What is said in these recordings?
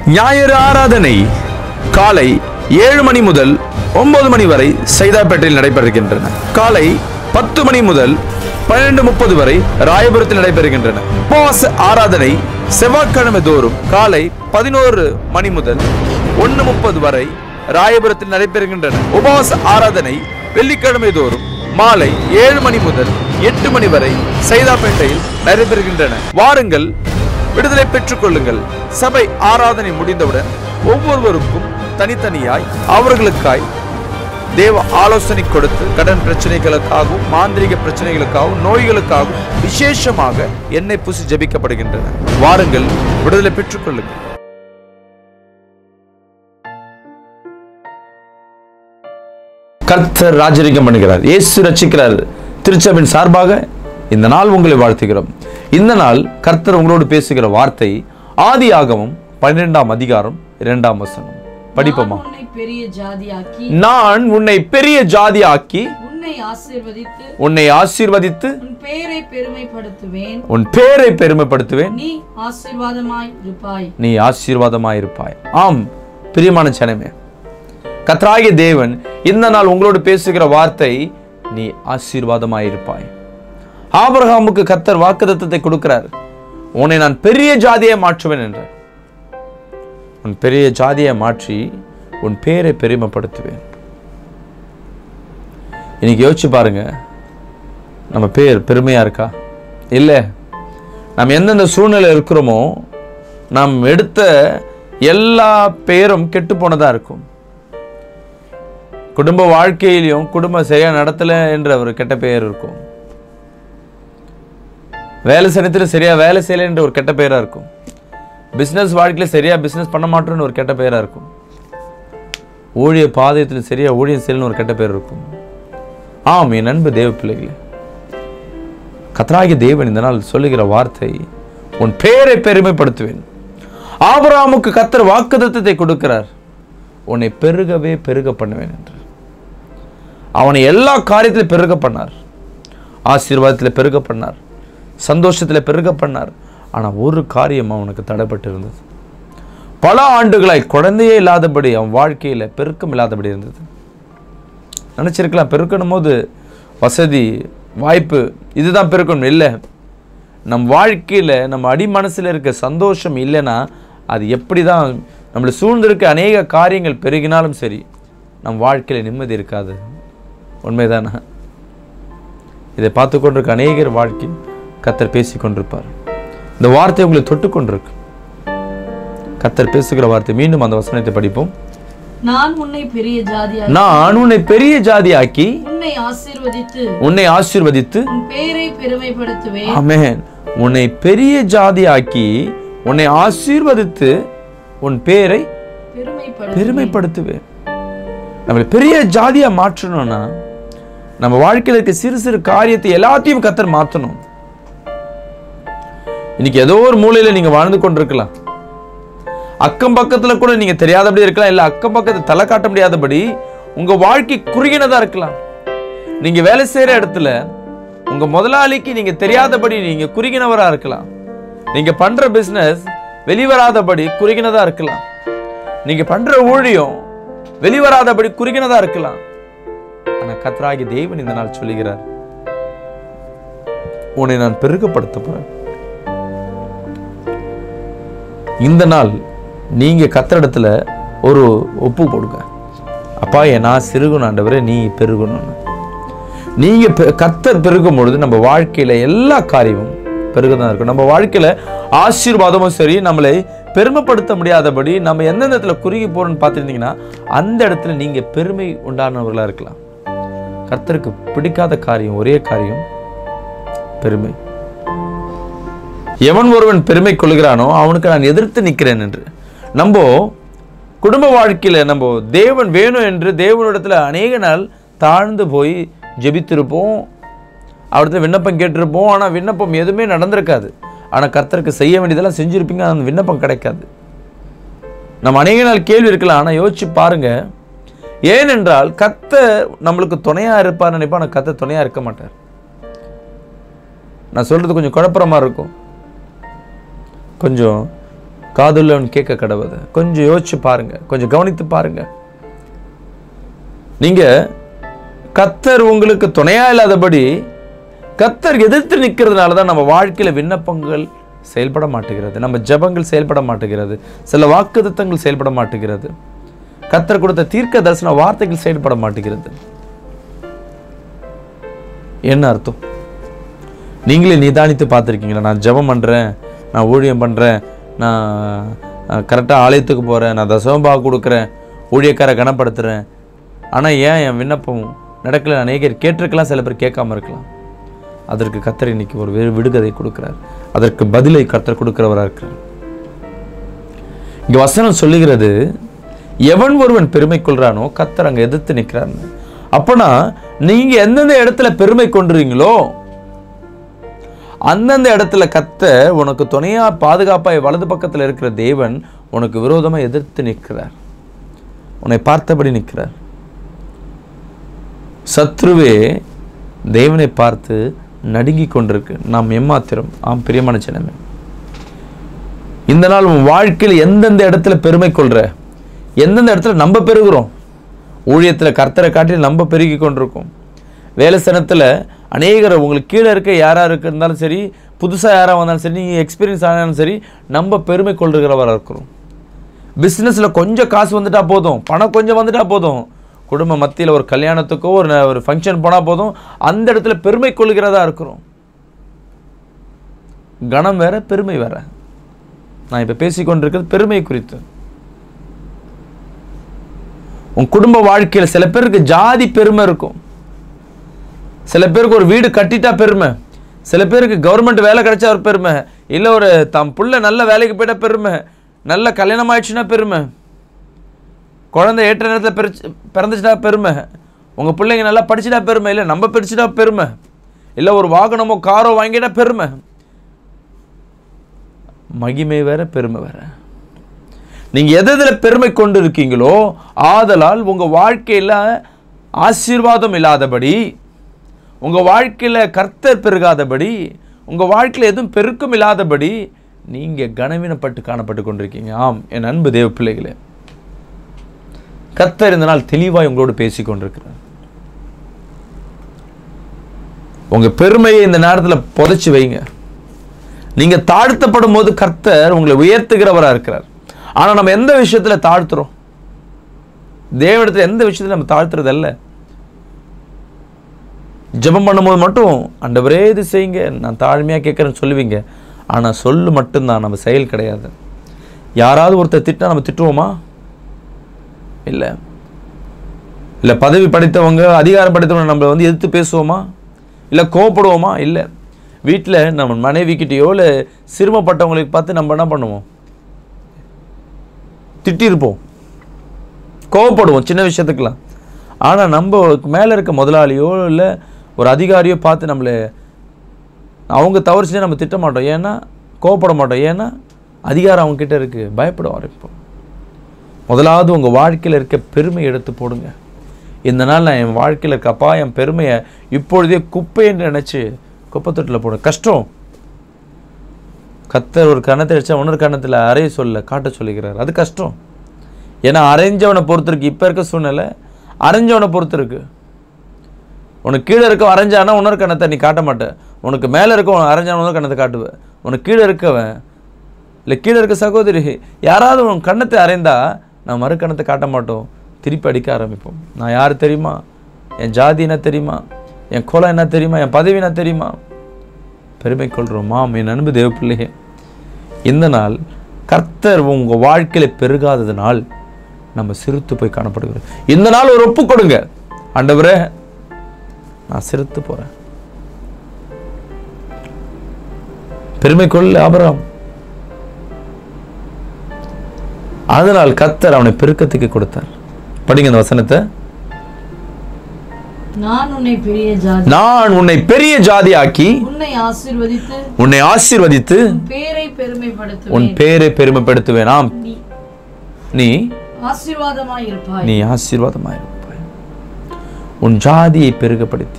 ஞாயிறு ஆராதனை காலை ஏழு மணி முதல் ஒன்பது மணி வரை சைதாப்பேட்டையில் நடைபெறுகின்றன காலை பத்து மணி முதல் பன்னிரண்டு முப்பது வரை ராயபுரத்தில் நடைபெறுகின்றன உபவாச ஆராதனை செவ்வாய்க்கிழமை தோறும் காலை பதினோரு மணி முதல் ஒன்று முப்பது வரை ராயபுரத்தில் நடைபெறுகின்றன உபவாச ஆராதனை வெள்ளிக்கிழமை தோறும் மாலை ஏழு மணி முதல் எட்டு மணி வரை சைதாப்பேட்டையில் நடைபெறுகின்றன வாருங்கள் விடுதலை பெற்றுக் கொள்ளுங்கள் சபை ஆராதனை முடிந்தவுடன் ஒவ்வொருவருக்கும் தனித்தனியாய் அவர்களுக்காய் தேவ ஆலோசனை கொடுத்து கடன் பிரச்சனைகளுக்காகவும் மாந்திரிக பிரச்சனைகளுக்காகவும் நோய்களுக்காகவும் விசேஷமாக எண்ணெய் பூசி ஜெபிக்கப்படுகின்றன வாருங்கள் விடுதலை பெற்றுக் கொள்ளுங்கள் கர்த்தர் ராஜரிகம் பண்ணுகிறார் இயேசு ரட்சிக்கிறார் திருச்சபின் சார்பாக இந்த நாள் உங்களை வாழ்த்துகிறோம் இந்த நாள் கர்த்தர் உங்களோடு பேசுகிற வார்த்தை ஆதி ஆகமம் பன்னிரெண்டாம் அதிகாரம் இரண்டாம் வசனம் படிப்போமா நான் உன்னை பெரிய ஜாதியாக்கி நான் உன்னை பெரிய ஜாதி ஆக்கி உன்னை ஆசீர்வதித்து உன்னை ஆசீர்வதித்து உன் பெயரை பெருமைப்படுத்துவேன் உன் பேரை பெருமைப்படுத்துவேன் நீ ஆசீர்வாதமாய் இருப்பாய் நீ ஆசீர்வாதமாயிருப்பாய் ஆம் பிரியமான ஜனமே கத்ராகிய தேவன் இந்த நாள் உங்களோடு பேசுகிற வார்த்தை நீ ஆசீர்வாதமாயிருப்பாய் ஆபிரகாமுக்கு கத்தர் வாக்குத்தத்தத்தை கொடுக்கிறார் உன்னை நான் பெரிய ஜாதியை மாற்றுவேன் என்றார் உன் பெரிய ஜாதியை மாற்றி உன் பேரை பெருமைப்படுத்துவேன் இன்னைக்கு யோசிச்சு பாருங்க நம்ம பேர் பெருமையா இருக்கா இல்லை நாம் எந்தெந்த சூழ்நிலை இருக்கிறோமோ நாம் எடுத்த எல்லா பேரும் கெட்டு போனதா இருக்கும் குடும்ப வாழ்க்கையிலையும் குடும்பம் சரியா நடத்தல என்ற ஒரு கெட்ட பெயர் இருக்கும் வேலை சனத்தில் சரியா வேலை செய்யல என்ற ஒரு கெட்ட பெயரா இருக்கும் பிசினஸ் வாழ்க்கையில சரியா பிசினஸ் பண்ண மாட்டோம்னு ஒரு கெட்ட பெயரா இருக்கும் ஊழிய பாதையத்தில் சரியா ஊழியம் செய்யலன்னு ஒரு கெட்ட பேர் இருக்கும் ஆம் என் அன்பு தேவ பிள்ளைகளே கத்ராகிய தேவன் இந்த நாள் சொல்லுகிற வார்த்தை உன் பேரை பெருமைப்படுத்துவேன் ஆபிரகாமுக்கு கத்தர் வாக்குத்தத்தத்தை கொடுக்கிறார் உன்னை பெருகவே பெருக பண்ணுவேன் என்று அவனை எல்லா காரியத்திலும் பெருக பண்ணார் ஆசீர்வாதத்தில் பெருக பண்ணார் சந்தோஷத்தில் பெருக பண்ணார் ஆனால் ஒரு காரியம் அவனுக்கு தடைப்பட்டு இருந்தது பல ஆண்டுகளாய் குழந்தையே இல்லாதபடி அவன் வாழ்க்கையில் பெருக்கம் இல்லாதபடி இருந்தது நினச்சிருக்கலாம் பெருக்கணும் போது வசதி வாய்ப்பு இதுதான் பெருக்கணும் இல்லை நம் வாழ்க்கையில் நம்ம அடி மனசில் இருக்க சந்தோஷம் இல்லைன்னா அது எப்படி தான் நம்மளை சூழ்ந்திருக்க அநேக காரியங்கள் பெருகினாலும் சரி நம் வாழ்க்கையில் நிம்மதி இருக்காது உண்மைதானா இதை பார்த்து கொண்டிருக்க அநேகர் வாழ்க்கை கத்தர் பேசி கொண்டிருப்பார் இந்த வார்த்தை உங்களை தொட்டு கொண்டிருக்கு கத்தர் பேசுகிற வார்த்தை மீண்டும் அந்த வசனத்தை படிப்போம் நான் உன்னை பெரிய ஜாதியாக்கி நான் உன்னை பெரிய ஜாதியாக்கி உன்னை ஆசீர்வதித்து உன்னை ஆசீர்வதித்து உன் பெயரை பெருமைப்படுத்துவேன் ஆமென் உன்னை பெரிய ஜாதியாக்கி உன்னை ஆசீர்வதித்து உன் பேரை பெருமைப்படுத்து பெருமைப்படுத்துவேன் நம்மளை பெரிய ஜாதியா மாற்றணும்னா நம்ம வாழ்க்கையில் இருக்க சிறு சிறு காரியத்தை எல்லாத்தையும் கத்தர் மாற்றணும் இன்னைக்கு ஏதோ ஒரு மூலையில நீங்க வாழ்ந்து கொண்டிருக்கலாம் அக்கம் பக்கத்துல கூட நீங்க தெரியாதபடி இருக்கலாம் இல்ல அக்கம் பக்கத்தை தலை காட்ட முடியாதபடி உங்க வாழ்க்கை குறுகினதா இருக்கலாம் நீங்க வேலை செய்யற இடத்துல உங்க முதலாளிக்கு நீங்க தெரியாதபடி நீங்க குறுகினவரா இருக்கலாம் நீங்க பண்ற பிசினஸ் வெளிவராதபடி குறுகினதா இருக்கலாம் நீங்க பண்ற ஊழியம் வெளிவராதபடி குறுகினதா இருக்கலாம் ஆனா கத்ராகி தேவன் இந்த நாள் சொல்லுகிறார் உன்னை நான் பெருகப்படுத்த போறேன் இந்த நாள் நீங்க கத்திரிடத்துல ஒரு ஒப்பு கொடுங்க அப்பா என் நான் சிறுகணும் ஆண்டவரே நீ பெருகணும்னு நீங்க பெ- கர்த்தர் பெருகும் பொழுது நம்ம வாழ்க்கையில எல்லா காரியமும் பெருக தான் இருக்கும் நம்ம வாழ்க்கையில ஆசீர்வாதமும் சரி நம்மளை பெருமைப்படுத்த முடியாதபடி நம்ம எந்தெந்த இடத்துல குறுகி போறோம்னு பார்த்துருந்தீங்கன்னா அந்த இடத்துல நீங்க பெருமை உண்டானவர்களா இருக்கலாம் கர்த்தருக்கு பிடிக்காத காரியம் ஒரே காரியம் பெருமை எவன் ஒருவன் பெருமை கொள்கிறானோ அவனுக்கு நான் எதிர்த்து நிற்கிறேன் என்று நம்ம குடும்ப வாழ்க்கையில நம்ம தேவன் வேணும் என்று தேவனிடத்துல அநேக நாள் தாழ்ந்து போய் ஜெபித்திருப்போம் அவர்கிட்ட விண்ணப்பம் கேட்டிருப்போம் ஆனா விண்ணப்பம் எதுவுமே நடந்திருக்காது ஆனா கர்த்தருக்கு செய்ய வேண்டியதெல்லாம் செஞ்சிருப்பீங்க அந்த விண்ணப்பம் கிடைக்காது நம்ம அநேக நாள் கேள்வி இருக்கலாம் ஆனா யோசிச்சு பாருங்க ஏனென்றால் கர்த்தர் நம்மளுக்கு துணையா இருப்பார் நினைப்பா ஆனால் கர்த்தர் துணையா இருக்க மாட்டார் நான் சொல்றது கொஞ்சம் குழப்பறமா இருக்கும் கொஞ்சம் காதுள்ளவன் கேட்க கடவுது கொஞ்சம் யோசிச்சு பாருங்க கொஞ்சம் கவனித்து பாருங்க நீங்க கத்தர் உங்களுக்கு துணையா இல்லாதபடி கத்தர் எதிர்த்து நிற்கிறதுனால தான் நம்ம வாழ்க்கையில விண்ணப்பங்கள் செயல்பட மாட்டேங்கிறது நம்ம ஜெபங்கள் செயல்பட மாட்டேங்கிறது சில வாக்குத்தத்தங்கள் செயல்பட மாட்டேங்கிறது கத்தர் கொடுத்த தீர்க்க தரிசன வார்த்தைகள் செயல்பட மாட்டேங்கிறது என்ன அர்த்தம் நீங்களே நிதானித்து பார்த்துருக்கீங்களா நான் ஜெபம் பண்ணுறேன் நான் ஊழியம் பண்ணுறேன் நான் கரெக்டாக ஆலயத்துக்கு போகிறேன் நான் தசவம்பாக கொடுக்குறேன் ஊழியக்காரை கனப்படுத்துகிறேன் ஆனால் ஏன் என் விண்ணப்பம் நடக்கல அநேகர் கேட்டிருக்கலாம் சில பேர் கேட்காம இருக்கலாம் அதற்கு கத்தர் இன்னைக்கு ஒரு வி- விடுகதை கொடுக்கிறார் அதற்கு பதிலை கத்தர் கொடுக்கிறவராக இருக்கிறார் இங்க வசனம் சொல்லுகிறது எவன் ஒருவன் பெருமை கொள்றானோ கத்தர் அங்க எதிர்த்து நிற்கிறான்னு அப்பனா நீங்க எந்தெந்த இடத்துல பெருமை கொண்டுறீங்களோ அந்தந்த இடத்துல கத்த உனக்கு துணையா பாதுகாப்பாய் வலது பக்கத்துல இருக்கிற தேவன் உனக்கு விரோதமா எதிர்த்து நிற்கிறார் உன்னை பார்த்தபடி நிற்கிறார் சத்ருவே தேவனை பார்த்து நடுங்கிக் கொண்டிருக்கு நாம் எம்மாத்திரம் ஆம் பிரியமான ஜனமே இந்த நாள் உன் வாழ்க்கையில் எந்தெந்த இடத்துல பெருமை கொள்ற எந்தெந்த இடத்துல நம்ம பெருகிறோம் ஊழியத்தில் கர்த்தரை காட்டி நம்ம பெருகி கொண்டிருக்கோம் வேலை ஸ்தலத்தில் அநேகர் உங்களுக்கு கீழே இருக்க யாராக இருக்க இருந்தாலும் சரி புதுசாக யாராக வந்தாலும் சரி நீங்கள் எக்ஸ்பீரியன்ஸ் ஆனாலும் சரி நம்ம பெருமை கொள்கிறவராக இருக்கிறோம் பிஸ்னஸில் கொஞ்சம் காசு வந்துட்டா போதும் பணம் கொஞ்சம் வந்துட்டா போதும் குடும்ப மத்தியில் ஒரு கல்யாணத்துக்கோ ஒரு ந- ஒரு ஃபங்க்ஷன் போனால் போதும் அந்த இடத்துல பெருமை கொள்கிறதா இருக்கிறோம் கணம் வேற பெருமை வேற நான் இப்போ பேசிக்கொண்டிருக்கிறது பெருமை குறித்து உன் குடும்ப வாழ்க்கையில் சில பேருக்கு ஜாதி பெருமை இருக்கும் சில பேருக்கு ஒரு வீடு கட்டிட்டா பெருமை சில பேருக்கு கவர்மெண்ட் வேலை கிடைச்சா ஒரு பெருமை இல்லை ஒரு தம் புள்ள நல்ல வேலைக்கு போயிட்டா பெருமை நல்ல கல்யாணம் ஆயிடுச்சுன்னா பெருமை குழந்தை ஏற்ற நேரத்தில் பிறச்சு பிறந்துச்சுட்டா பெருமை உங்கள் பிள்ளைங்க நல்லா படிச்சுட்டா பெருமை இல்லை நம்ம படிச்சுட்டா பெருமை இல்லை ஒரு வாகனமோ காரோ வாங்கிட்டா பெருமை மகிமை வேற பெருமை வேற நீங்க எது எதுல பெருமை கொண்டு இருக்கீங்களோ ஆதலால் உங்க வாழ்க்கையில ஆசீர்வாதம் இல்லாதபடி உங்க வாழ்க்கையில கர்த்தர் பெருகாதபடி உங்க வாழ்க்கையில எதுவும் பெருக்கம் இல்லாதபடி நீங்க கனவீனப்பட்டு காணப்பட்டு கொண்டிருக்கீங்க ஆம் என் அன்பு தேவ பிள்ளைகளே கர்த்தர் இந்த நாள் தெளிவாய் உங்களோடு பேசிக் கொண்டிருக்கிறார் உங்க பெருமையை இந்த நேரத்துல புதைச்சு வைங்க நீங்க தாழ்த்தப்படும் போது கர்த்தர் உங்களை உயர்த்துகிறவரா இருக்கிறார் ஆனா நம்ம எந்த விஷயத்துல தாழ்த்துறோம் தேவனிடத்துல எந்த விஷயத்துல நம்ம தாழ்த்துறது அல்ல ஜெபம் பண்ணும்போது மட்டும் ஆண்டவரே இது செய்யுங்க நான் தாழ்மையா கேட்கறேன்னு சொல்லுவீங்க ஆனா சொல்லு மட்டும்தான் நம்ம செயல் கிடையாது யாராவது ஒருத்தர் திட்டினா நம்ம திட்டுவோமா இல்லை இல்லை பதவி படைத்தவங்க அதிகாரம் படைத்தவங்க நம்மளை வந்து எதிர்த்து பேசுவோமா இல்லை கோவப்படுவோமா இல்லை வீட்டில் நம்ம மனைவிக்கிட்டேயோ இல்லை சிறுமப்பட்டவங்களுக்கு பார்த்து நம்ம என்ன பண்ணுவோம் திட்டிருப்போம் கோவப்படுவோம் சின்ன விஷயத்துக்கெல்லாம் ஆனால் நம்ம மேலே இருக்க முதலாளியோ இல்லை ஒரு அதிகாரியோ பார்த்து நம்மளை அவங்க தவறு செஞ்சா நம்ம திட்ட மாட்டோம் ஏன்னா கோவப்பட மாட்டோம் ஏன்னா அதிகாரம் அவங்க கிட்ட இருக்கு பயப்படுவார் இப்போ முதலாவது உங்கள் வாழ்க்கையில் இருக்க பெருமை எடுத்து போடுங்க இந்த நாள் நான் என் வாழ்க்கையில் இருக்க அப்பா என் பெருமையை இப்பொழுதே குப்பை என்று நினச்சி குப்பைத்தொட்டில் போடுங்க கஷ்டம் கத்தர் ஒரு கணத்தை அடிச்சா இன்னொரு கணத்தில் அறைய சொல்ல காட்ட சொல்லிக்கிறார் அது கஷ்டம் ஏன்னா அரைஞ்சவனை பொறுத்து இருக்கு இப்போ இருக்க சூழ்நிலை அரைஞ்சவனை பொறுத்து இருக்கு உனக்கு கீழே இருக்க அரைஞ்சானா இன்னொரு கணத்தை நீ காட்ட மாட்ட உனக்கு மேலே இருக்க அரைஞ்சான இன்னொரு கணத்தை காட்டுவேன் உனக்கு கீழே இருக்கவன் இல்லை கீழே இருக்க சகோதரி யாராவது உன் கண்ணத்தை அரைந்தா நான் மறு கணத்தை காட்ட மாட்டோம் திருப்பி அடிக்க ஆரம்பிப்போம் நான் யார் தெரியுமா என் ஜாதி என்ன தெரியுமா என் குலம் என்ன தெரியுமா என் பதவி என்ன தெரியுமா பெருமை கொள்கிறோம் மாம் என் அன்பு தேவ பிள்ளையே இந்த நாள் கர்த்தர் உங்கள் வாழ்க்கையில் பெருகாததுனால் நம்ம சிரித்து போய் காணப்படுகிறோம் இந்த நாள் ஒரு ஒப்பு கொடுங்க ஆண்டவரே நான் சிரித்து போகிறேன் பெருமை கொள்ள ஆபராம் அதனால் கர்த்தர் அவனை பெருக்கத்துக்கு கொடுத்தார் படிங்க இந்த வசனத்தை நான் உன்னை பெரிய ஜாதி நான் உன்னை பெரிய ஜாதியாக்கி உன்னை ஆசீர்வதித்து உன்னை ஆசீர்வதித்து உன் பேரை பெருமைப்படுத்துவேன் உன் பேரை பெருமைப்படுத்துவேன் ஆம் நீ நீ ஆசீர்வாதமாய் இருப்பாய் நீ ஆசீர்வாதமாயிருப்பாய் உன் ஜாதியை பெருகப்படுத்தி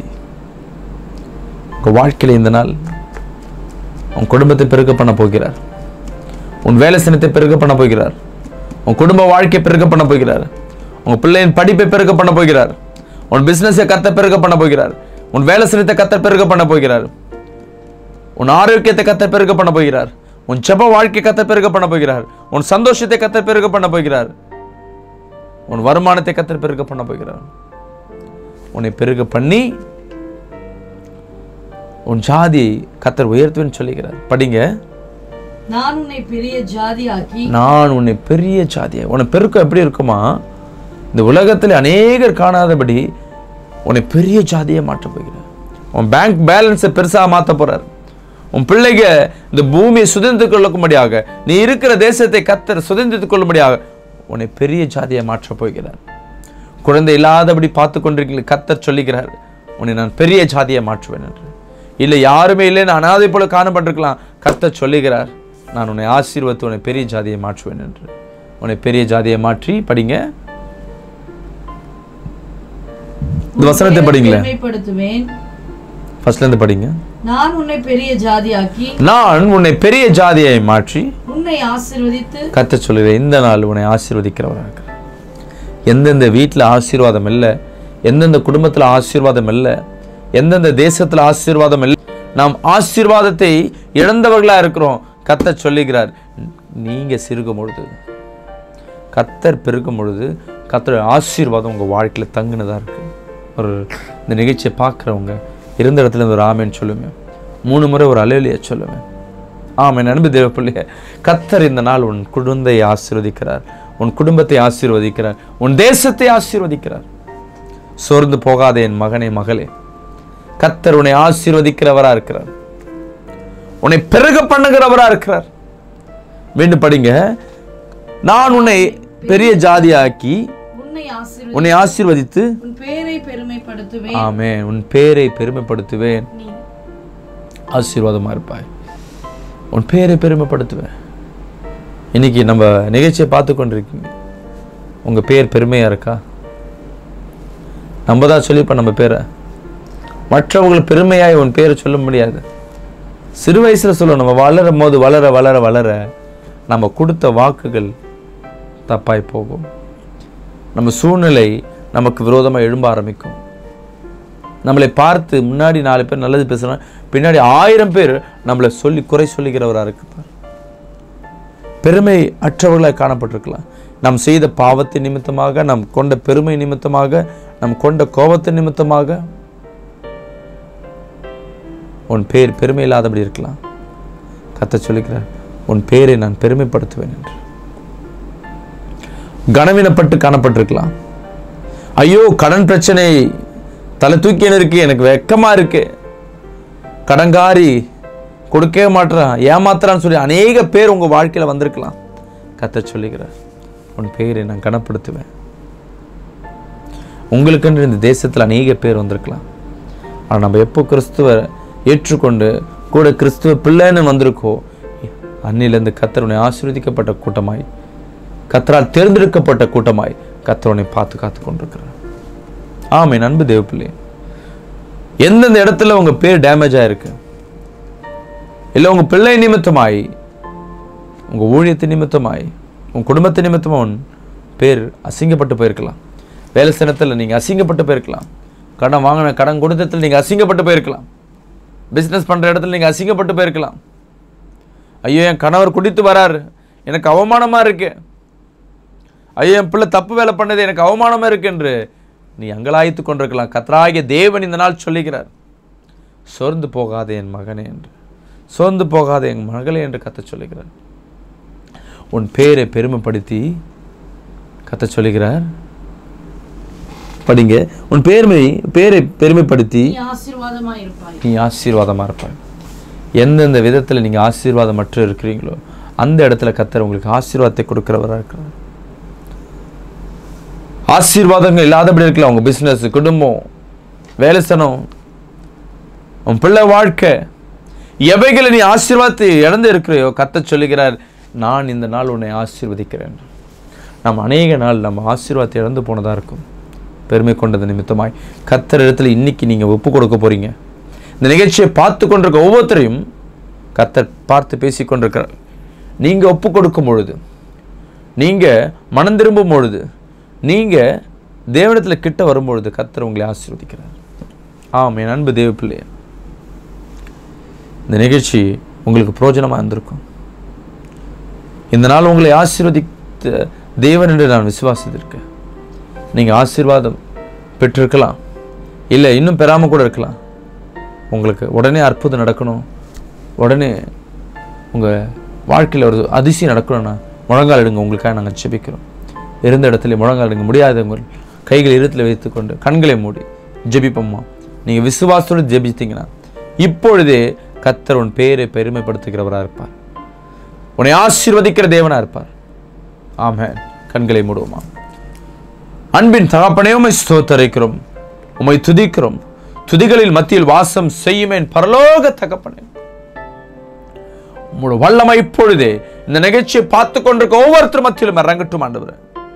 உங்க வாழ்க்கையில இந்த நாள் உன் குடும்பத்தை பெருக பண்ண போகிறார் உன் வேலை சினத்தை பெருக பண்ண போகிறார் உன் குடும்ப வாழ்க்கையை பெருக பண்ண போகிறார் உன் பிள்ளையின் படிப்பை பெருக பண்ண போகிறார் உன் பிசினஸை கத்த பெருக பண்ண போகிறார் உன் வேலை சினத்தை கத்த பெருக பண்ண போகிறார் உன் ஆரோக்கியத்தை கத்த பெருக பண்ண போகிறார் உன் ஜெப வாழ்க்கை கத்த பெருக பண்ண போகிறார் உன் சந்தோஷத்தை கத்த பெருக பண்ண போகிறார் உன் வருமானத்தை கத்த பெருக பண்ண போகிறார் உன்னை பெருக பண்ணி உன் ஜாதியை கத்தர் உயர்த்துவேன்னு சொல்லுகிறார் படிங்க நான் உன்னை பெரிய ஜாதியாக்கி நான் உன்னை பெரிய ஜாதியை உன்னை பெருக்கம் எப்படி இருக்குமா இந்த உலகத்தில் அநேகர் காணாதபடி உன்னை பெரிய ஜாதியை மாற்ற போகிறார் உன் பேங்க் பேலன்ஸை பெருசாக மாற்ற போறார் உன் பிள்ளைங்க இந்த பூமியை சுதந்திரத்துக் கொள்ளும்படியாக நீ இருக்கிற தேசத்தை கத்தர் சுதந்திரத்துக் கொள்ளும்படியாக உன்னை பெரிய ஜாதியை மாற்றப் போகிறார் குழந்தை இல்லாதபடி பார்த்து கொண்டிருக்கீங்க கத்தர் சொல்லுகிறார் உன்னை நான் பெரிய ஜாதியை மாற்றுவேன் என்று இல்லை யாருமே இல்லைன்னு அனாதை போல காணப்பட்டிருக்கலாம் கத்தர் சொல்லுகிறார் நான் உன்னை ஆசீர்வத்து உன்னை பெரிய ஜாதியை மாற்றுவேன் என்று உன்னை பெரிய ஜாதியை மாற்றி படிங்க இந்த வசனத்தை படிங்களேன் பெருமைப்படுத்துவேன் ஃபர்ஸ்ட்ல இருந்து படிங்க நான் உன்னை பெரிய ஜாதியாக்கி நான் உன்னை பெரிய ஜாதியை மாற்றி உன்னை ஆசீர்வதித்து கத்த சொல்லுவேன் இந்த நாள் உன்னை ஆசீர்வதிக்கிறவராக இருக்கிறேன் எந்தெந்த வீட்டில் ஆசீர்வாதம் இல்லை எந்தெந்த குடும்பத்தில் ஆசீர்வாதம் இல்லை எந்தெந்த தேசத்தில் ஆசீர்வாதம் இல்லை நாம் ஆசீர்வாதத்தை இழந்தவர்களாக இருக்கிறோம் கத்த சொல்லுகிறார் நீங்க சிறுகும் பொழுது கத்தர் பெருக்கும் பொழுது கத்தர் ஆசீர்வாதம் உங்கள் வாழ்க்கையில் தங்குனதாக இருக்கு ஒரு இந்த நிகழ்ச்சியை பார்க்குறவங்க இருந்த இடத்துல இருந்து ஒரு ஆமேன்னு சொல்லுவேன் மூணு முறை ஒரு அலையிலேயே சொல்லுவேன் ஆமென் அன்பு தேவ பிள்ளைய கத்தர் இந்த நாள் உன் குழந்தையை ஆசீர்வதிக்கிறார் உன் குடும்பத்தை ஆசீர்வதிக்கிறார் உன் தேசத்தை ஆசீர்வதிக்கிறார் சோர்ந்து போகாதே என் மகனே மகளே கத்தர் உன்னை ஆசீர்வதிக்கிறவரா இருக்கிறார் உன்னை பெருக பண்ணுகிறவரா இருக்கிறார் மீண்டும் படிங்க நான் உன்னை பெரிய ஜாதியாக்கி உன்னை ஆசீர்வதி உன்னை ஆசீர்வதித்து உன் பேரை பெருமைப்படுத்துவேன் ஆமென் உன் பேரை பெருமைப்படுத்துவேன் நீ ஆசீர்வாதமா இருப்பாய் உன் பேரை பெருமைப்படுத்துவேன் இன்னைக்கு நம்ம நிகழ்ச்சியை பார்த்து கொண்டிருக்கீங்க உங்க பேர் பெருமையா இருக்கா நம்ம தான் சொல்லிப்போம் நம்ம பேரை மற்றவர்கள் பெருமையாய் உன் பேரை சொல்ல முடியாது சிறு வயசுல சொல்ல நம்ம வளரும் போது வளர வளர வளர நம்ம கொடுத்த வாக்குகள் தப்பாய் போகும் நம்ம சூழ்நிலை நமக்கு விரோதமா எழும்ப ஆரம்பிக்கும் நம்மளை பார்த்து முன்னாடி நாலு பேர் நல்லது பேசுறாங்க பின்னாடி ஆயிரம் பேர் நம்மளை சொல்லி குறை சொல்லுகிறவரா இருக்கிறார் பெருமை அற்றவர்களாய் காணப்பட்டிருக்கலாம் நாம் செய்த பாவத்தின் நிமித்தமாக நாம் கொண்ட பெருமை நிமித்தமாக நாம் கொண்ட கோபத்தின் நிமித்தமாக உன் பேர் பெருமை இல்லாதபடி இருக்கலாம் கத்த சொல்லுகிறார் உன் பேரை நான் பெருமைப்படுத்துவேன் என்று கனவீனப்பட்டு காணப்பட்டிருக்கலாம் ஐயோ கடன் பிரச்சனை தலை தூக்கின்னு இருக்கு எனக்கு வெக்கமா இருக்கு கடங்காரி கொடுக்கவே மாட்டுறான் ஏமாத்துறான்னு சொல்லி அநேக பேர் உங்க வாழ்க்கையில வந்திருக்கலாம் கத்த சொல்லுகிறார் உன் பெயரை நான் கனப்படுத்துவேன் உங்களுக்கென்று இந்த தேசத்தில் அநேக பேர் வந்திருக்கலாம் ஆனால் நம்ம எப்போ கிறிஸ்துவ ஏற்றுக்கொண்டு கூட கிறிஸ்துவ பிள்ளைன்னு வந்திருக்கோ அன்னிலிருந்து கத்தருனை ஆசீர்வதிக்கப்பட்ட கூட்டமாய் கத்தரால் தேர்ந்தெடுக்கப்பட்ட கூட்டமாய் கத்தரவனை பார்த்து காத்து கொண்டிருக்கிறார் ஆமென் அன்பு தேவ பிள்ளை எந்தெந்த இடத்துல உங்க பேர் டேமேஜ் ஆயிருக்கு இல்லை உங்க பிள்ளை நிமித்தமாய் உங்க ஊழியத்து நிமித்தமாய் உங்க குடும்பத்து நிமித்தமாக உன் பேர் அசிங்கப்பட்டு போயிருக்கலாம் வேலை ஸ்தலத்தில் நீங்க அசிங்கப்பட்டு போயிருக்கலாம் கடன் வாங்கின கடன் கொடுத்தத்தில் நீங்க அசிங்கப்பட்டு போயிருக்கலாம் பிஸ்னஸ் பண்ற இடத்துல நீங்க அசிங்கப்பட்டு போயிருக்கலாம் ஐயோ என் கணவர் குடித்து வராரு எனக்கு அவமானமா இருக்கு ஐயோ என் பிள்ளை தப்பு வேலை பண்ணது எனக்கு அவமானமா இருக்கு என்று நீ அங்கலாய்த்து கொண்டிருக்கலாம் கத்ராகிய தேவன் இந்த நாள் சொல்லுகிறார் சோர்ந்து போகாதே என் மகனே என்று சோர்ந்து போகாதே என் மகளே என்று கத்த சொல்லுகிறார் உன் பேரை பெருமைப்படுத்தி கத்த சொல்லுகிறார் படிங்க உன் பேர்மை பேரை பெருமைப்படுத்தி நீ ஆசீர்வாதமா இருப்பாய் நீ ஆசீர்வாதமா இருப்பாய் எந்தெந்த விதத்துல நீங்க ஆசீர்வாதமற்று இருக்கிறீங்களோ அந்த இடத்துல கத்தர் உங்களுக்கு ஆசீர்வாதத்தை கொடுக்கிறவரா இருக்கிறார் ஆசீர்வாதங்கள் இல்லாதபடி இருக்கலாம் உங்க பிசினஸ் குடும்பம் வேலை ஸ்தனம் உன் பிள்ளை வாழ்க்கை எவைகளை நீ ஆசீர்வாதத்தை இழந்து இருக்கிறையோ கத்த சொல்லுகிறார் நான் இந்த நாள் உன்னை ஆசீர்வதிக்கிறேன் நம்ம அநேக நாள் நம்ம ஆசீர்வாதத்தை இழந்து போனதா இருக்கும் பெருமை கொண்டது நிமித்தமாய் கத்தர் இடத்துல இன்னைக்கு நீங்க ஒப்பு கொடுக்க போறீங்க இந்த நிகழ்ச்சியை பார்த்து கொண்டிருக்க ஒவ்வொருத்தரையும் கத்தர் பார்த்து பேசி கொண்டிருக்கிறார் நீங்க ஒப்பு கொடுக்கும் பொழுது நீங்க மனம் திரும்பும் பொழுது நீங்க தேவனத்தில் கிட்ட வரும்பொழுது கர்த்தர் உங்களை ஆசீர்வதிக்கிறார் ஆம் என் அன்பு தேவ பிள்ளையே இந்த நிகழ்ச்சி உங்களுக்கு பிரயோஜனமாக இருந்திருக்கும் இந்த நாள் உங்களை ஆசீர்வதித்த தேவன் என்று நான் விசுவாசித்திருக்கேன் நீங்கள் ஆசீர்வாதம் பெற்றிருக்கலாம் இல்லை இன்னும் பெறாமல் கூட இருக்கலாம் உங்களுக்கு உடனே அற்புதம் நடக்கணும் உடனே உங்கள் வாழ்க்கையில் ஒரு அதிசயம் நடக்கணும்னா முழங்கால் எடுங்க உங்களுக்காக நாங்கள் ஜெபிக்கிறோம் இருந்த இடத்துல முழங்கால் எடுங்க முடியாதவங்க கைகளை இருத்தில் வைத்துக்கொண்டு கண்களை மூடி ஜெபிப்போம்மா நீங்கள் விசுவாசத்தோடு ஜெபித்தீங்கன்னா இப்பொழுதே கத்தர் உன் பேரை பெருமைப்படுத்துகிறவராக இருப்பார் உன்னை ஆசீர்வதிக்கிற தேவனாக இருப்பார் ஆமென் கண்களை மூடுவோமா அன்பின் தகப்பனே உமை ஸ்தோத்தரிக்கிறோம் உமை துதிக்கிறோம் துதிகளில் மத்தியில் வாசம் செய்யுமேன் பரலோக தகப்பனே உங்களோட வல்லமை இப்பொழுதே இந்த நிகழ்ச்சியை பார்த்து கொண்டிருக்க ஒவ்வொருத்தர் மத்தியிலும் இறங்கட்டும் ஆண்டவரே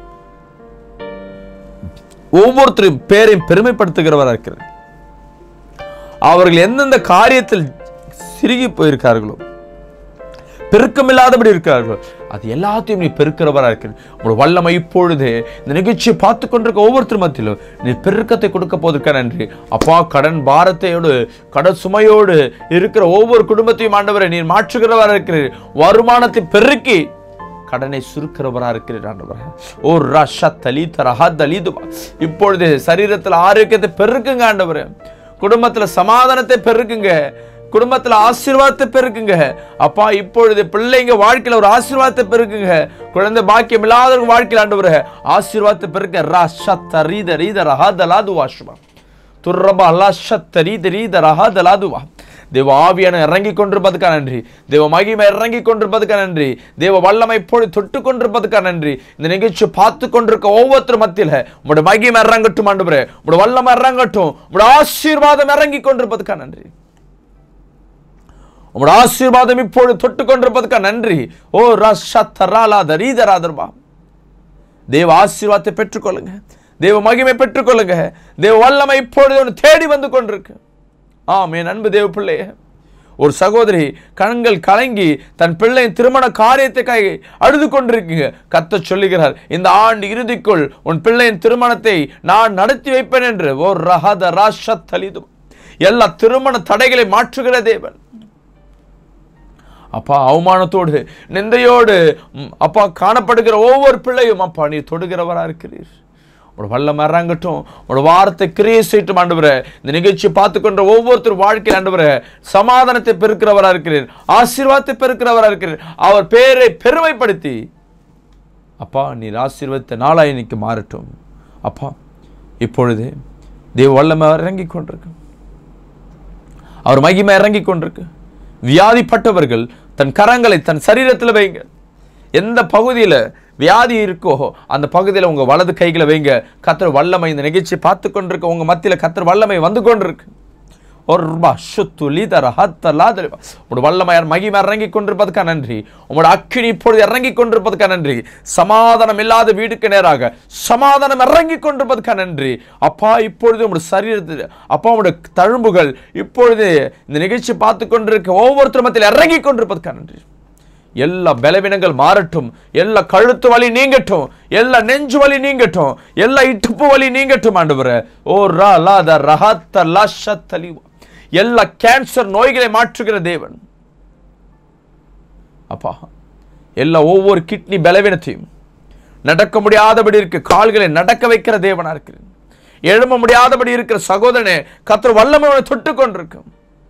ஒவ்வொருத்தரும் பேரையும் பெருமைப்படுத்துகிறவராக இருக்கிறார் அவர்கள் எந்தெந்த காரியத்தில் சிறுகி போயிருக்கார்களோ பெருக்கமில்லாதபடி இருக்கிறார்களோ அது எல்லாத்தையும் நீ பெருக்கிறவரா இருக்கிற உங்களோட வல்லமை இப்பொழுது இந்த நிகழ்ச்சியை பார்த்து கொண்டிருக்க ஒவ்வொருத்தர் மத்தியிலும் நீ பெருக்கத்தை கொடுக்க போவதற்க நன்றி அப்பா கடன் பாரத்தையோடு கடன் சுமையோடு இருக்கிற ஒவ்வொரு குடும்பத்தையும் ஆண்டவரை நீர் மாற்றுகிறவரா இருக்கிறீர் வருமானத்தை பெருக்கி கடனை சுருக்கிறவரா இருக்கிறீர் ஆண்டவரே ஓ ரஷ தலி தரஹா தலிது இப்பொழுது சரீரத்தில் ஆரோக்கியத்தை பெருக்குங்க ஆண்டவரே குடும்பத்துல சமாதானத்தை பெருக்குங்க குடும்பத்துல ஆசீர்வாதத்தை பெருக்குங்க அப்பா இப்பொழுது பிள்ளைங்க வாழ்க்கையில ஒரு ஆசீர்வாதத்தை பெருக்குங்க குழந்தை பாக்கியம் இல்லாதவங்க வாழ்க்கையில் ஆண்டவரே ஆசீர்வாதத்தை பெருக்க ரஷ தரீத ரீத ரஹா தலாது வாஷுமா துர்ரபா அல்லாஷத்த ரீத ரீத ரஹா தலாதுவா தேவ ஆவியான இறங்கி கொண்டிருப்பதுக்கா நன்றி தேவ மகிமை இறங்கி கொண்டிருப்பதுக்கா நன்றி தேவ வல்லமை போய் தொட்டு கொண்டிருப்பதுக்கா நன்றி இந்த நிகழ்ச்சி பார்த்து கொண்டிருக்க ஒவ்வொருத்தர் மத்தியில உங்களோட மகிமை இறங்கட்டும் ஆண்டவரே உங்களோட வல்லமை இறங்கட்டும் உங்களோட ஆசீர்வாதம் இறங்கி கொண்டிருப்பதுக்கா நன்றி உங்களோட ஆசீர்வாதம் இப்பொழுது தொட்டு கொண்டிருப்பதுக்கா நன்றி ஓ ரஷத்தராலா தரீதராதர்பா தேவ ஆசீர்வாதத்தை பெற்றுக்கொள்ளுங்க தேவ மகிமை பெற்றுக்கொள்ளுங்க தேவ வல்லமை இப்பொழுது ஒன்று தேடி வந்து கொண்டிருக்கு ஆம் என் அன்பு தேவ பிள்ளையே ஒரு சகோதரி கண்கள் கலங்கி தன் பிள்ளையின் திருமண காரியத்துக்காக அழுது கொண்டிருக்கீங்க கத்த சொல்லுகிறார் இந்த ஆண்டு இறுதிக்குள் உன் பிள்ளையின் திருமணத்தை நான் நடத்தி வைப்பேன் என்று ஓ ரஹத ராஷத் தலிது எல்லா திருமண தடைகளை மாற்றுகிற தேவன் அப்பா அவமானத்தோடு நிந்தையோடு ம், அப்பா காணப்படுகிற ஒவ்வொரு பிள்ளையும் அப்பா நீ தொடுகிறவரா இருக்கிறீர் உங்களோட வல்லம் இறங்கட்டும் உங்களோட வாரத்தை கிரியை செய்யட்டும் ஆண்டவரே இந்த நிகழ்ச்சியை பார்த்து கொண்ட ஒவ்வொருத்தர் வாழ்க்கையில் ஆண்டவரே சமாதானத்தை பெருக்கிறவரா இருக்கிறீர் ஆசீர்வாதத்தை பெருக்கிறவரா இருக்கிறீர் அவர் பேரை பெருமைப்படுத்தி அப்பா நீர் ஆசீர்வதித்த நாளாய் இன்னைக்கு மாறட்டும் அப்பா இப்பொழுது தேவ வல்லமை இறங்கி கொண்டிருக்கு அவர் மகிமை இறங்கி கொண்டிருக்கு வியாதிப்பட்டவர்கள் தன் கரங்களை தன் சரீரத்தில் வைங்க எந்த பகுதியில் வியாதி இருக்கோ அந்த பகுதியில் உங்க வலது கைகளை வைங்க கத்தர் வல்லமை இந்த நிகழ்ச்சி பார்த்து கொண்டிருக்க உங்க மத்தியில் கத்தர் வல்லமை வந்து கொண்டிருக்கு ஒரு ரூபா சுத்து லீதர ஹத்த லாதரிபா உங்களோட வல்லமையார் மகிமை இறங்கி கொண்டிருப்பதுக்கா நன்றி உங்களோட அக்கினி இப்பொழுது இறங்கி கொண்டிருப்பதுக்கா நன்றி சமாதானம் இல்லாத வீடுக்கு நேராக சமாதானம் இறங்கி கொண்டிருப்பதுக்கா நன்றி அப்பா இப்பொழுது உங்களுடைய சரீரத்தில் அப்பா உங்களுடைய தழும்புகள் இப்பொழுது இந்த நிகழ்ச்சி பார்த்து கொண்டிருக்க ஒவ்வொருத்தர் மத்தியில் இறங்கி கொண்டிருப்பதுக்கா நன்றி எல்லா பலவீனங்கள் மாறட்டும் எல்லா கழுத்து வலி நீங்கட்டும் எல்லா நெஞ்சு வலி நீங்கட்டும் எல்லா இடுப்பு வலி நீங்கட்டும் ஆண்டவரே ஓ ரா லா த ரஹத்த லஷ தலிவா எல்லா கேன்சர் நோய்களை மாற்றுகிற தேவன் அப்பா எல்லா ஒவ்வொரு கிட்னி பலவீனத்தையும் நடக்க முடியாதபடி இருக்கு கால்களை நடக்க வைக்கிற தேவனா இருக்கிறேன் எழும்ப முடியாதபடி இருக்கிற சகோதரனே கத்தர் வல்லமையோட தொட்டு கொண்டிருக்கும்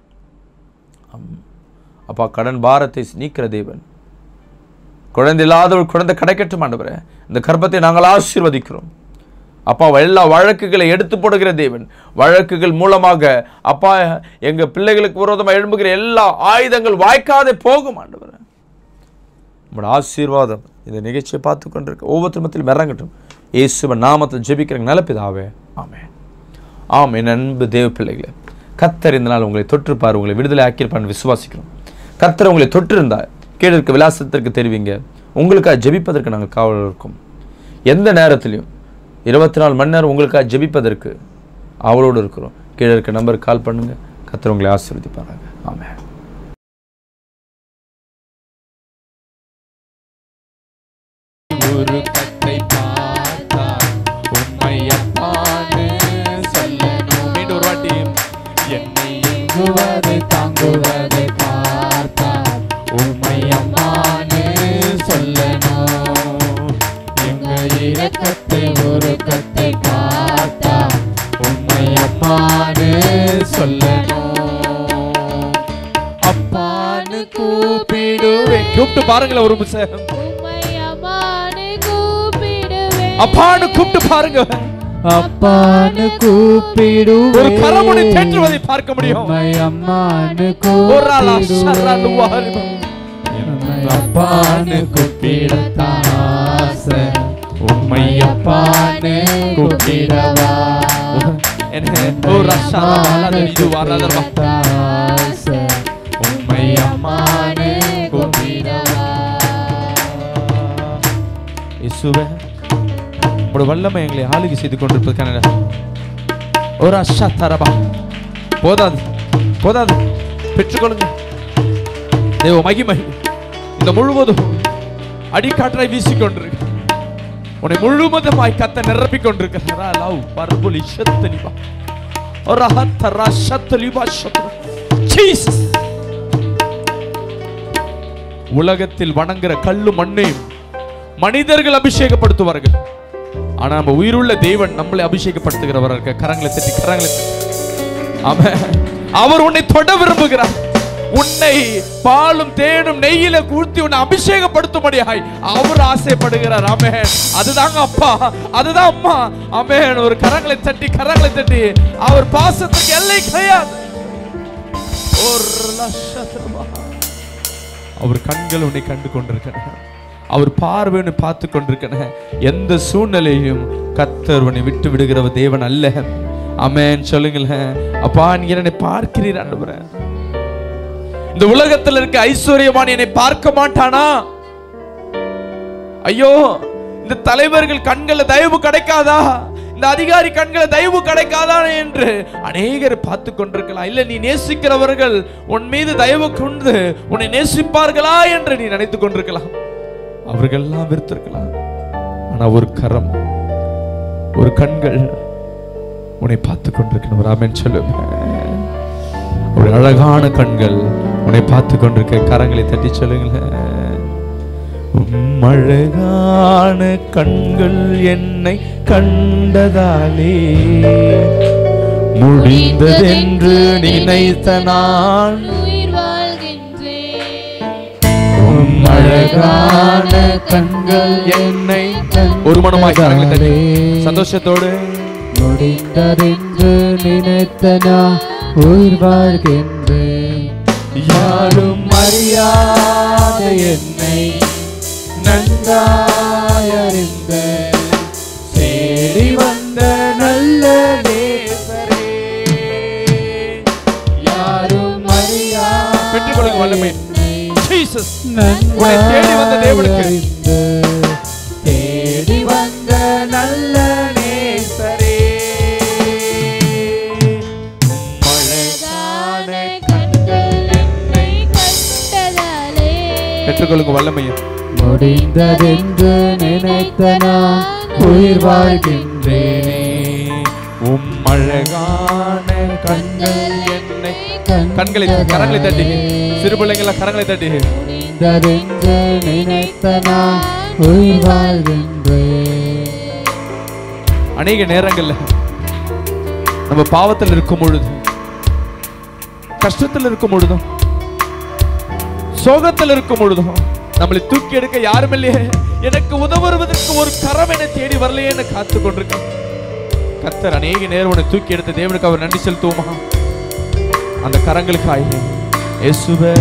அப்பா கடன் பாரத்தை நீக்கிற தேவன் குழந்தை இல்லாதவள் குழந்தை கிடைக்கட்டும் ஆண்டவரே இந்த கர்ப்பத்தை நாங்கள் ஆசீர்வதிக்கிறோம் அப்பா எல்லா வழக்குகளை எடுத்து போடுகிற தேவன் வழக்குகள் மூலமாக அப்பா எங்க பிள்ளைகளுக்கு விரோதமாக எழும்புகிற எல்லா ஆயுதங்கள் வாய்க்காதே போகும் ஆண்டவரே உங்களோட ஆசீர்வாதம் இந்த நிகழ்ச்சியை பார்த்து கொண்டிருக்க ஒவ்வொருத்தர் மத்தியிலும் இறங்கட்டும் இயேசுவன் நாமத்தில் ஜெபிக்கிற நிலப்பிதாவே ஆமென் ஆம் என் அன்பு தேவ பிள்ளைகளே கத்தர் இந்த நாள் உங்களை தொற்றுப்பார் உங்களை விடுதலை ஆக்கியிருப்பான்னு விசுவாசிக்கிறோம் கத்தர் உங்களை தொற்றிருந்தால் கீழே இருக்க விலாசத்திற்கு தெரிவிங்க உங்களுக்காக ஜெபிப்பதற்கு நாங்கள் காவல் இருக்கோம் எந்த நேரத்திலையும் இருபத்தி நாலு மணி நேரம் உங்களுக்காக ஜெபிப்பதற்கு அவளோடு இருக்கிறோம் கீழே இருக்க நம்பருக்கு கால் பண்ணுங்க கத்தர் உங்களை ஆசீர்வதிப்பாங்க ஆமென் பாருங்களேன் ஒரு நிமிஷம் உம்மை அம்மானு கூப்பிடுவேன் அப்பான்னு கூப்பிட்டு பாருங்க அப்பான்னு கூப்பிடுவேன் ஒரு கரமுனை தேற்றுவதை பார்க்க முடியும் உம்மை அம்மான்னு ஒரு ஆளா சர்ரான்னு வாரி. உம்மை அப்பான்னு கூப்பிடத்தான் ஆசை உம்மை அப்பான்னு கூப்பிடவா என்ன ஒரு அஷாரா வாலாத இது வாராதரவா. ஆசை உம்மை அம்மான்னு கூப்பிடவா இயேசுவே உங்களோட வல்லமை எங்களை ஆளுகை செய்து கொண்டிருப்பதற்கான ஒரு அஷா தரபா போதாது போதாது பெற்றுக்கொள்ளுங்க தேவ மகிமை இந்த முழுவதும் அடிக்காற்றாய் வீசிக்கொண்டிருக்கு உன்னை முழுவதுமாய் கத்த நிரப்பிக் கொண்டிருக்கிறாரா லவ் பர்புலி ஷத்தலிபா ஒரு ஹத்தரா ஷத்தலிபா ஷத்ரு ஜீசஸ் உலகத்தில் வணங்குற கல்லு மண்ணையும் மனிதர்கள் அபிஷேகப்படுத்துவார்கள் ஆனா நம்ம உயிருள்ள தேவன் நம்மளை அபிஷேகப்படுத்துகிறவர்கள் கரங்களை தட்டி கரங்களை தட்டி ஆமென் அவர் உன்னை தொட விரும்புகிறார் உன்னை பாலும் தேனும் நெய்யில கூர்த்தி உன்னை அபிஷேகப்படுத்தும்படியாய் அவர் ஆசைப்படுகிறார் ஆமென் அதுதாங்க அப்பா அதுதான் அம்மா ஆமென் ஒரு கரங்களை தட்டி கரங்களை தட்டி அவர் பாசத்துக்கு எல்லை கிடையாது ஒரு லட்சத்திரமா அவர் கண்கள் உன்னை கண்டு கொண்டிருக்கன அவர் பார்வை உன்னை பார்த்து கொண்டிருக்கன எந்த சூழ்நிலையிலும் கத்தர் உன்னை விட்டு விடுகிறவ தேவன் அல்ல அமேன் சொல்லுங்களேன் அப்பா நீங்க என்னை பார்க்கிறீர் ஆண்டவரே இந்த உலகத்தில் இருக்க ஐஸ்வர்யவான் என்னை பார்க்க மாட்டானா ஐயோ இந்த தலைவர்கள் கண்களை தயவு கிடைக்காதா இந்த அதிகாரி கண்களை தயவு கிடைக்காதா என்று அநேகர் பார்த்து கொண்டிருக்கலாம் இல்ல நீ நேசிக்கிறவர்கள் உன் மீது தயவு கொண்டு உன்னை நேசிப்பார்களா என்று நீ நினைத்துக் கொண்டிருக்கலாம் அவர்கள் எல்லாம் வெறுத்திருக்கலாம் ஆனா ஒரு கரம் ஒரு கண்கள் உன்னை பார்த்து கொண்டிருக்கணும் ராமன் சொல்லுவேன் ஒரு அழகான கண்கள் உன்னை பார்த்து கொண்டிருக்க கரங்களை தட்டி சொல்லுங்களேன் உம் அழகான கண்கள் என்னை கண்டதாலே முடிந்ததென்று நினைத்த நான் உயிர் வாழ்கின்றேன் உம் அழகான கண்கள் என்னை ஒரு மனமாய் கரங்களை தட்டி சந்தோஷத்தோடு முடிந்ததென்று நினைத்த நான் உயிர் வாழ்கின்றேன் யாரும் அறியாத என்னை நன்றாயறிந்த தேடி வந்த நல்ல நேசரே யாரும் அறியாத பெற்றுக்கொள்ளுங்க வல்லமை ஜீசஸ் உன்னை தேடி வந்த தேவனுக்கு. தேடி வந்த நல்ல நேசரே அழகான கண்கள் என்னை கண்டதாலே பெற்றுக்கொள்ளுங்க வல்லமையை முடிந்ததென்று நினைத்த நான் உயிர் வாழ்கின்றேனே உம் அழகான கண்கள் என்னை கண்களை கரங்களை தட்டி சிறு பிள்ளைங்கள கரங்களை தட்டி முடிந்ததென்று நினைத்த நான் உயிர் வாழ்கின்றேன் அநேக நேரங்கள்ல நம்ம பாவத்தில் இருக்கும் பொழுது கஷ்டத்தில் இருக்கும் பொழுதும் சோகத்தில் இருக்கும் பொழுதும் நம்மளை தூக்கி எடுக்க யாரும் இல்லையே எனக்கு உதவுவதற்கு ஒரு கரம் என தேடி வரலையேன்னு காத்து கொண்டிருக்கேன் கத்தர் அநேக நேரம் உன்னை தூக்கி எடுத்த தேவனுக்கு அவர் நன்றி செலுத்துவோமா அந்த கரங்களுக்காய் இயேசுவே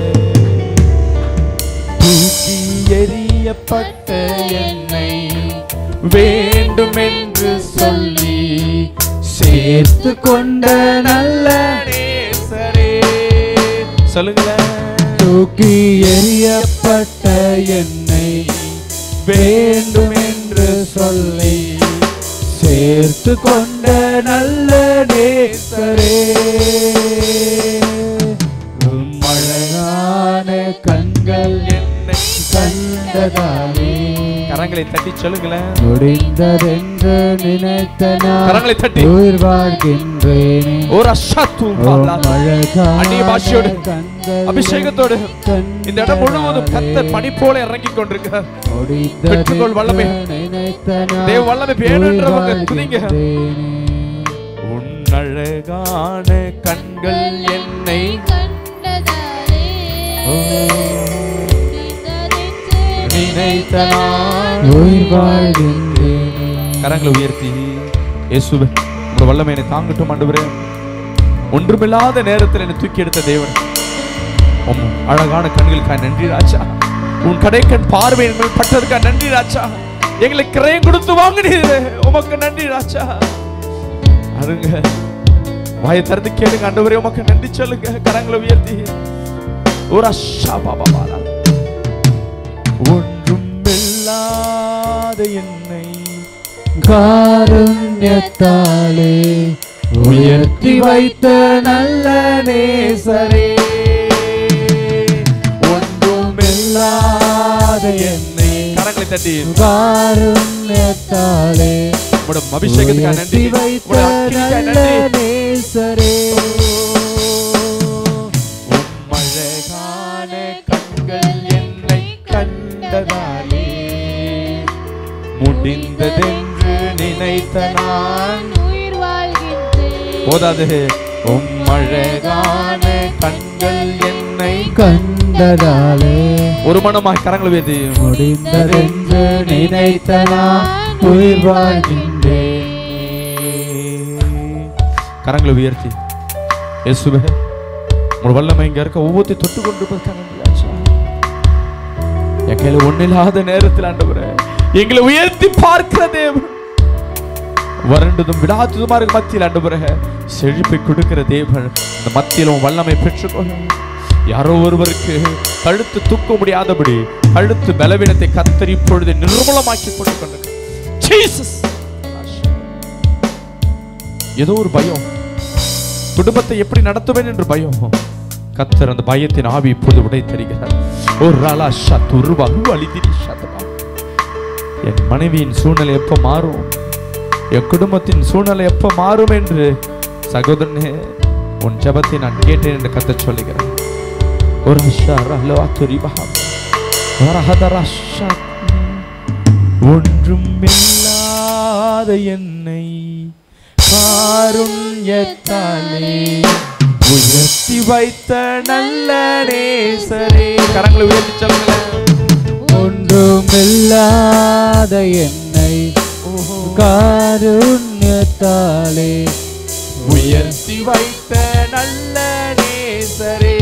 தூக்கி எறியப்பட்ட என்னை வேண்டுமென்று சொல்லி சேர்த்து கொண்ட நல்ல நேசரே சொல்லுங்களேன் தூக்கி எறியப்பட்ட என்னை வேண்டுமென்று சொல்லி சேர்த்து கொண்ட நல்ல நேசரே உம் அழகான கண்கள் என்னை கண்டதாலே கரங்களை தட்டி சொல்லுங்களேன் முடிந்ததென்று நினைத்த நான் கரங்களை தட்டி உயிர் வாழ்கின்றேனே ஒரு அஷாத்து உம் அழகான அந்நிய பாஷையோடு கண்கள் அபிஷேகத்தோடு கண்டதாலே இந்த இடம் முழுவதும் கத்தர் பனி போல இறங்கி கொண்டிருக்கிறார் முடிந்ததென்று பெற்றுக்கொள் வல்லமை. நினைத்த நான் தேவ வல்லமை வேணுன்றவங்க உயிர் துதிங்க. வாழ்கின்றேனே. உன் அழகான கண்கள் என்னை கண்டதாலே ஓ. நினைத்த நான் உயிர் வாழ்கின்றேனே கரங்களை உயர்த்தி இயேசுவே உங்க வல்லமை என்னை தாங்கட்டும் ஆண்டவரே ஒன்றுமில்லாத நேரத்தில் என்னை தூக்கி எடுத்த தேவன் உம் அழகான கண்களுக்காக நன்றி ராஜா உன் கடைக்கண் பார்வை எங்கள் பட்டதுக்காக நன்றி ராஜா எங்களை கிரயம் கொடுத்து வாங்கினீரே உமக்கு நன்றி ராஜா அருங்க வாயை திறந்து கேளுங்க ஆண்டவரே உமக்கு நன்றி சொல்லுங்க கரங்களை உயர்த்தி ஒரு அஷா பாபா பாலா ஒன்றும் இல்லாத என்னை காருண்யத்தாலே உயர்த்தி வைத்த நல்ல நேசரே ஒன்றுமில்லாத என்னை கரங்களை தட்டி காருண்யத்தாலே உங்களோட அபிஷேகத்துக்காக நன்றி உயர்த்தி வைத்த உங்களோட அக்கினிக்காக நல்ல நன்றி நேசரே உம் அழகான கண்கள் என்னை கண்டதாலே முடிந்ததென்று நினைத்த நான் உயிர் வாழ்கின்றேன் போதாது உம் அழகான கண்கள் என்னை கண்டதாலே ஒரு மனமாய் கரங்களை உயர்த்தி முடிந்ததென்று நினைத்த நான் உயிர் வாழ்கின்றேன் கரங்களை உயர்த்தி இயேசுவே உங்களோட வல்லமை இங்க இருக்க ஒவ்வொருத்தையும் தொட்டு கொண்டு இருப்பதற்காக நன்றி ராஜா. என் கையில ஒன்னில்லாத நேரத்தில் ஆண்டவரே எங்களை உயர்த்தி பார்க்கிற தேவன் வறண்டதும் விடாததுமா இருக்க மத்தியில் ஆண்டவரே செழிப்பை கொடுக்கிற தேவன் இந்த மத்தியில் உன் வல்லமை பெற்றுக்கொள்ள யாரோ ஒருவருக்கு கழுத்து தூக்க முடியாதபடி கழுத்து பலவீனத்தை கத்தரி இப்பொழுது நிர்மூலமாக்கி போட்டுக் கொண்டு ஜீசஸ் ஏதோ ஒரு பயம் குடும்பத்தை எப்படி நடத்துவேன் என்று பயம் கத்தர் அந்த பயத்தின் ஆவி இப்போது உடை தருகிறார் ஒரு ராலா ஷத் உருவா அழிதிரி ஷத்தபா என் மனைவியின் சூழ்நிலை எப்ப மாறும் என் குடும்பத்தின் சூழ்நிலை எப்ப மாறும் என்று சகோதரனே உன் ஜெபத்தை நான் கேட்டேன் என்று கத்த சொல்லுகிறேன் ஒரு அஷா ரஹ்லவா துரிபா வரஹதரா ஷத் ஒன்றும் இல்லாத என்னை காருண்யத்தாலே உயர்த்தி வைத்த நல்ல நேசரே கரங்களை உயர்த்தி சொல்லுங்களேன் ஒன்றுமில்லாத என்னை காருண்யத்தாலே உயர்த்தி வைத்த நல்ல நேசரே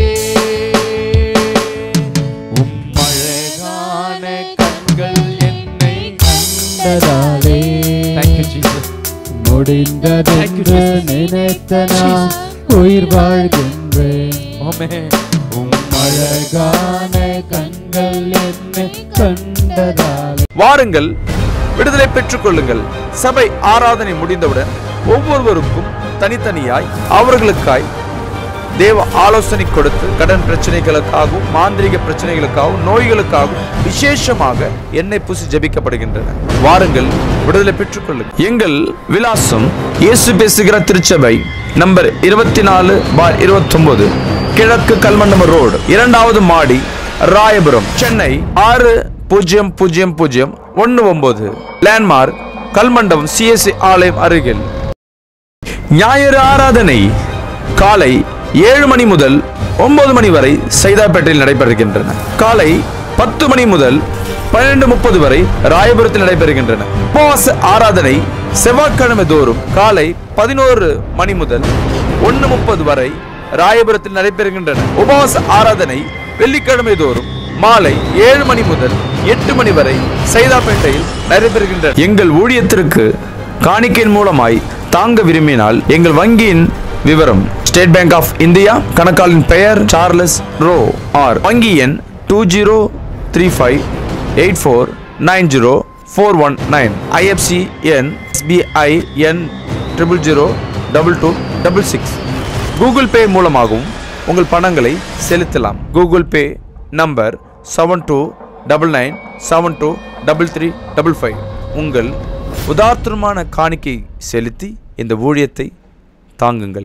உம் அழகான கண்கள் என்னை கண்டதாலே Thank you, Jesus. முடிந்ததென்று நினைத்த நான் உயிர் வாழ்கின்றேன் Amen. உம் அழகான கண்கள் என்னை கண்டதாலே வாருங்கள் விடுதலை பெற்றுக் கொள்ளுங்கள் சபை ஆராதனை முடிந்தவுடன் ஒவ்வொருவருக்கும் தனித்தனியாய் அவர்களுக்காய் தேவ ஆலோசனை கொடுத்து கடன் பிரச்சனைகளுக்காகவும் மாந்திரிக பிரச்சனைகளுக்காகவும் நோய்களுக்காகவும் விசேஷமாக எண்ணெய் பூசி ஜெபிக்கப்படுகின்றன வாருங்கள் விடுதலை பெற்றுக் கொள்ளுங்கள் எங்கள் விலாசம் இயேசு பேசுகிற திருச்சபை நம்பர் இருபத்தி நாலு பார் இருபத்தொன்பது கிழக்கு கல்மண்டம ரோடு இரண்டாவது மாடி ராயபுரம் சென்னை ஆறு பூஜ்ஜியம் பூஜ்ஜியம் பூஜ்ஜியம் ஒன்று ஒன்பது லேண்ட்மார்க் கல்மண்டபம் சிஎஸ்சி ஆலயம் அருகில் ஞாயிறு ஆராதனை காலை ஏழு மணி முதல் ஒன்பது மணி வரை சைதாப்பேட்டையில் நடைபெறுகின்றன காலை பத்து மணி முதல் பன்னிரண்டு முப்பது வரை ராயபுரத்தில் நடைபெறுகின்றன உபவாச ஆராதனை செவ்வாய்க்கிழமை தோறும் காலை பதினோரு மணி முதல் ஒன்று முப்பது வரை ராயபுரத்தில் நடைபெறுகின்றன உபவாச ஆராதனை வெள்ளிக்கிழமை தோறும் மாலை ஏழு மணி முதல் எட்டு மணி வரை சைதாப்பேட்டையில் நடைபெறுகின்றன எங்கள் ஊழியத்திற்கு காணிக்கையின் மூலமாய் தாங்க விரும்பினால் எங்கள் வங்கியின் விவரம் ஸ்டேட் பேங்க் ஆஃப் இந்தியா கணக்காளின் பெயர் சார்லஸ் ரோ ஆர் வங்கி எண் two zero three five eight four nine zero four one nine IFC எண் எஸ்பிஐ எண் triple zero double two double six Google Pay மூலமாகவும் உங்கள் பணங்களை செலுத்தலாம் Google Pay number seven two double nine seven two double three double five உங்கள் உதார்த்தமான காணிக்கை செலுத்தி இந்த ஊழியத்தை தாங்குங்கள்